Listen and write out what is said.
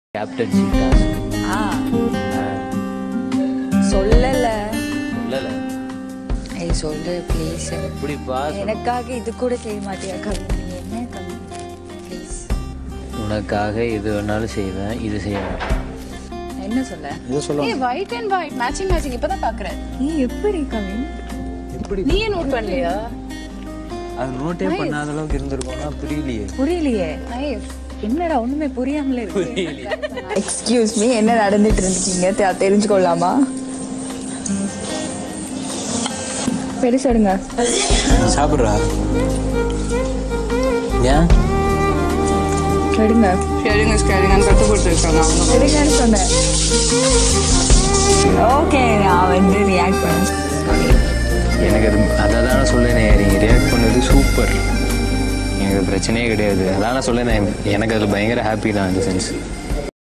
captaincy task ஆ சொல்லல சொல்லலை ஏய் சொல்லு ப்ளீஸ் எப்படிப்பா சொல்~ எனக்காக இது கூட செய்ய மாட்டியா கவி நீ என்ன கவி ப்ளீஸ் உனக்காக எது வேணாலும் செய்வேன் இது செய்ய மாட்டேன் என்ன சொல்ல ஏய் white and white matching matching இப்பதான் பாக்குறேன் நீ எப்படி கவி நீயே நோட் பண்ணலையா அது நோட்டே பண்ணாத அளவுக்கு இருந்திருக்கோம்னா புரியலையே புரியலையே நைஸ் என்னடா ஒண்ணுமே புரியாமலே இருக்கு எக்ஸ்கியூஸ் மீ என்ன நடந்துட்டு இருந்துக்கீங்க தெ- தெரிஞ்சுக்கொள்ளாமா பெருசடுங்க சாப்பிட்றா ஏன் எடுங்க ஷேரிங் இஸ் கேரிங் கத்து கொடுத்துருக்காங்க அவங்க எடுங்கன்னு சொன்னேன் ஓகே நான் வந்து ரியாக்ட் பண்ணேன் எனக்கு அது அதை தானே சொல்லேனே நீங்கள் ரியாக்ட் பண்ணது சூப்பர் எனக்கு பிரச்சனையே கிடையாது அதான சொல்லேனே எனக்கு அதில் பயங்கர ஹாப்பி தான் இந்த சென்ஸ்